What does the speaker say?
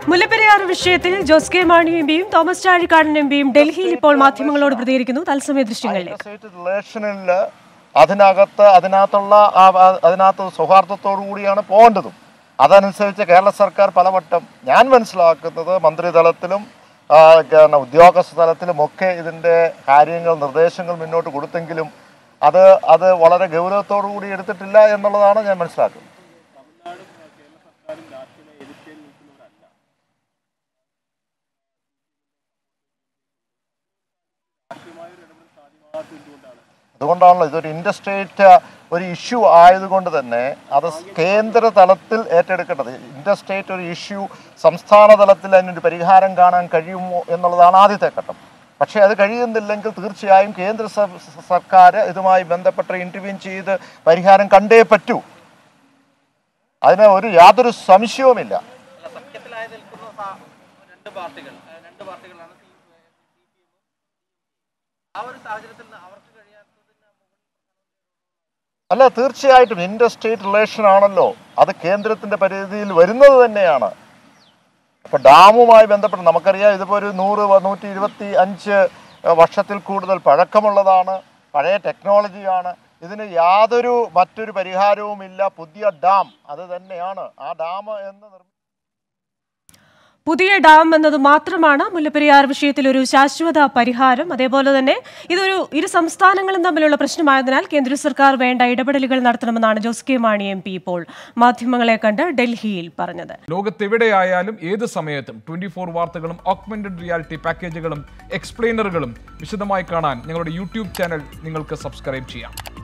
മുല്ലപ്പെരിയാർ വിഷയത്തിൽ Jose K Mani M പിയും Thomas Chazhikadan M പിയും ഡൽഹിയിൽ ഇപ്പോൾ മാധ്യമങ്ങളോട് പ്രതികരിക്കുന്നു തത്സമയ ദൃശ്യങ്ങളിലേക്ക് സ്റ്റേറ്റ് റിലേഷനിൽ അതിനകത്ത് അതിനകത്തുള്ള ആ- ആ- അതിനകത്ത് സൗഹാർദ്ദത്തോടു കൂടിയാണ് പോകേണ്ടതും അതനുസരിച്ച് കേരള സർക്കാർ പലവട്ടം ഞാൻ മനസ്സിലാക്കുന്നത് മന്ത്രിതലത്തിലും ആ, പിന്നെ ഉദ്യോഗസ്ഥ തലത്തിലും ഒക്കെ ഇതിൻ്റെ കാര്യങ്ങൾ നിർദ്ദേശങ്ങൾ മുന്നോട്ട് കൊടുത്തെങ്കിലും അത് അത് വളരെ ഗൗരവത്തോടു കൂടി എടുത്തിട്ടില്ല എന്നുള്ളതാണ് ഞാൻ മനസ്സിലാക്കുന്നത് അതുകൊണ്ടാണല്ലോ ഇതൊരു ഇൻഡസ്ട്രേറ്റ് ഒരു ഇഷ്യൂ ആയതുകൊണ്ട് തന്നെ അത് കേന്ദ്ര തലത്തിൽ ഏറ്റെടുക്കേണ്ടത് ഇൻഡസ്ട്രേറ്റ് ഒരു ഇഷ്യൂ സംസ്ഥാന തലത്തിൽ അതിനൊരു പരിഹാരം കാണാൻ കഴിയുമോ എന്നുള്ളതാണ് ആദ്യത്തെ ഘട്ടം പക്ഷേ അത് കഴിയുന്നില്ലെങ്കിൽ തീർച്ചയായും കേന്ദ്ര സ- സർക്കാർ ഇതുമായി ബന്ധപ്പെട്ട ഇന്റർവ്യൂ ചെയ്ത് പരിഹാരം കണ്ടേ പറ്റൂ അതിന് ഒരു യാതൊരു സംശയവുമില്ല അല്ല, സഖ്യത്തിലായി നിൽക്കുന്ന സാ- രണ്ട് പാർട്ടികൾ ഏഹ് രണ്ട് പാർട്ടികളാണ് സി പി എമ്മും ആ ഒരു സാഹചര്യത്തിൽ അവർക്ക് കഴിയാത്തതിന് അല്ല തീർച്ചയായിട്ടും ഇൻഡസ്ട്രേറ്റ് റിലേഷൻ ആണല്ലോ അത് കേന്ദ്രത്തിന്റെ പരിധിയിൽ വരുന്നത് തന്നെയാണ് ഇപ്പൊ ഡാമുമായി ബന്ധപ്പെട്ട് നമുക്കറിയാം ഇതിപ്പോ ഒരു നൂറ് വ- നൂറ്റി ഇരുപത്തി അഞ്ച് വർഷത്തിൽ കൂടുതൽ പഴക്കമുള്ളതാണ് പഴയ ടെക്നോളജിയാണ് ഇതിന് യാതൊരു മറ്റൊരു പരിഹാരവുമില്ല പുതിയ ഡാം അത് തന്നെയാണ് ആ ഡാം എന്ന് നിർമ്മി- പുതിയ ഡാം എന്നത് മാത്രമാണ് മുല്ലപ്പെരിയാർ വിഷയത്തിൽ ഒരു ശാശ്വത പരിഹാരം അതേപോലെ തന്നെ ഇതൊരു ഇരു സംസ്ഥാനങ്ങളും തമ്മിലുള്ള പ്രശ്നമായതിനാൽ കേന്ദ്ര സർക്കാർ വേണ്ട ഇടപെടലുകൾ നടത്തണമെന്നാണ് Jose K Mani M P ഇപ്പോൾ മാധ്യമങ്ങളെ കണ്ട് ഡൽഹിയിൽ പറഞ്ഞത് ലോകത്തെവിടെയായാലും ഏത് സമയത്തും ട്വന്റി ഫോർ വാർത്തകളും ഓഗ്മെന്റഡ് റിയാലിറ്റി പാക്കേജുകളും എക്സ്പ്ലെയിനറുകളും വിശദമായി കാണാൻ ഞങ്ങളുടെ യൂട്യൂബ് ചാനൽ നിങ്ങൾക്ക് സബ്സ്ക്രൈബ് ചെയ്യാം